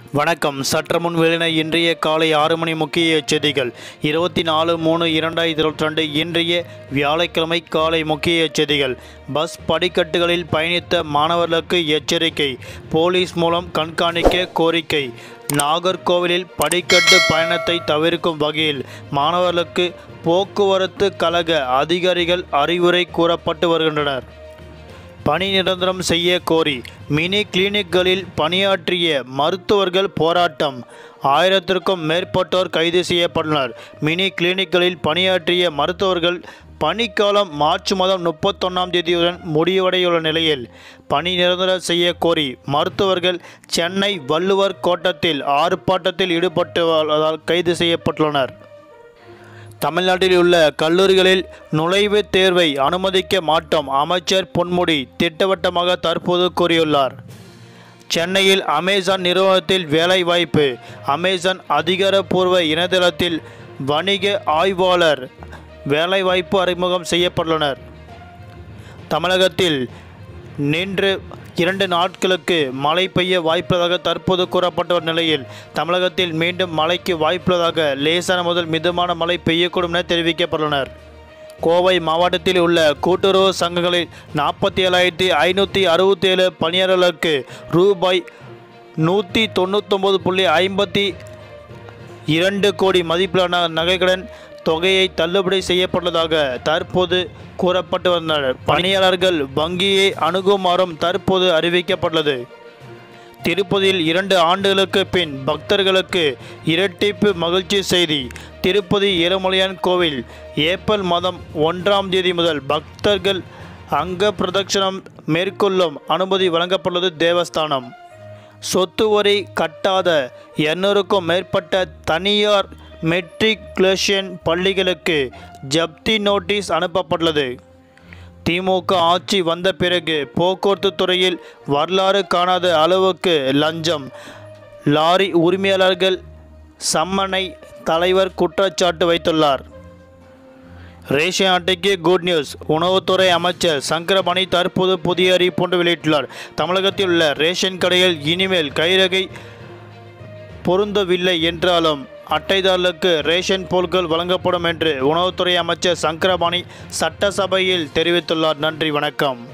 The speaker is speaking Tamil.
வணக்கம் சற்று முன் வெளியின இன்றைய காலை ஆறு மணி முக்கிய செய்திகள் இருபத்தி நாலு மூணு இரண்டாயிரத்தி இருபத்தி ரெண்டு இன்றைய வியாழக்கிழமை காலை முக்கிய செய்திகள் பஸ் படிக்கட்டுகளில் பயணித்த மாணவர்களுக்கு எச்சரிக்கை போலீஸ் மூலம் கண்காணிக்க கோரிக்கை நாகர்கோவிலில் படிக்கட்டு பயணத்தை தவிர்க்கும் வகையில் மாணவர்களுக்கு போக்குவரத்து கழக அதிகாரிகள் அறிவுரை கூறப்பட்டு வருகின்றனர் பணி நிரந்தரம் செய்ய கோரி மினி கிளினிக்களில் பணியாற்றிய மருத்துவர்கள் போராட்டம் ஆயிரத்திற்கும் மேற்பட்டோர் கைது செய்யப்பட்டனர் மினி கிளினிக்களில் பணியாற்றிய மருத்துவர்கள் பணிக்காலம் மார்ச் மாதம் முப்பத்தொன்னாம் தேதியுடன் முடிவடையுள்ள நிலையில் பணி நிரந்தரம் செய்ய கோரி மருத்துவர்கள் சென்னை வள்ளுவர் கோட்டத்தில் ஆர்ப்பாட்டத்தில் ஈடுபட்டு வருவதால் கைது செய்யப்பட்டுள்ளனர் தமிழ்நாட்டில் உள்ள கல்லூரிகளில் நுழைவுத் தேர்வை அனுமதிக்க மாட்டோம் அமைச்சர் பொன்முடி திட்டவட்டமாக தற்போது கூறியுள்ளார் சென்னையில் அமேசான் நிறுவனத்தில் வேலைவாய்ப்பு அமேசான் அதிகாரப்பூர்வ இணையதளத்தில் வணிக ஆய்வாளர் வேலைவாய்ப்பு அறிமுகம் செய்யப்பட்டுள்ளனர் தமிழகத்தில் நின்று இரண்டு நாட்களுக்கு மழை பெய்ய வாய்ப்புள்ளதாக தற்போது கூறப்பட்ட ஒரு நிலையில் தமிழகத்தில் மீண்டும் மழைக்கு வாய்ப்புள்ளதாக லேசான முதல் மிதமான மழை பெய்யக்கூடும் என தெரிவிக்கப்பட்டுள்ளனர் கோவை மாவட்டத்தில் உள்ள கூட்டுறவு சங்கங்களில் நாற்பத்தி ஏழாயிரத்தி ஐநூற்றி அறுபத்தி ஏழு பணியாளர்களுக்கு ரூபாய் நூற்றி தொண்ணூத்தொம்பது புள்ளி ஐம்பத்தி இரண்டு கோடி மதிப்பிலான நகைக்கடன் தொகையை தள்ளுபடி செய்யப்பட்டுள்ளதாக தற்போது கூறப்பட்டு வந்தனர் பணியாளர்கள் வங்கியை அணுகுமாறும் தற்போது அறிவிக்கப்பட்டுள்ளது திருப்பதியில் இரண்டு ஆண்டுகளுக்கு பின் பக்தர்களுக்கு இரட்டிப்பு மகிழ்ச்சி செய்தி திருப்பதி ஏழுமலையான் கோவில் ஏப்ரல் மாதம் ஒன்றாம் தேதி முதல் பக்தர்கள் அங்க பிரதட்சணம் மேற்கொள்ளும் அனுமதி வழங்கப்பட்டுள்ளது தேவஸ்தானம் சொத்து வரி கட்டாத எண்ணூறுக்கும் மேற்பட்ட தனியார் மெட்ரிகுலேஷன் பள்ளிகளுக்கு ஜப்தி நோட்டீஸ் அனுப்பப்பட்டுள்ளது திமுக ஆட்சி வந்த பிறகு போக்குவரத்து துறையில் வரலாறு காணாத அளவுக்கு லஞ்சம் லாரி உரிமையாளர்கள் சம்மனை தலைவர் குற்றச்சாட்டு வைத்துள்ளார் ரேஷன் அட்டைக்கு குட் நியூஸ் உணவுத்துறை அமைச்சர் சங்கரபாணி தற்போது புதிய அறிவிப்பு வெளியிட்டுள்ளார் தமிழகத்தில் உள்ள ரேஷன் கடையில் இனிமேல் கைரகை பொருந்தவில்லை என்றாலும் அட்டைதாரர்களுக்கு ரேஷன் பொருட்கள் வழங்கப்படும் என்று உணவுத்துறை அமைச்சர் சங்கரபாணி சட்டசபையில் தெரிவித்துள்ளார் நன்றி வணக்கம்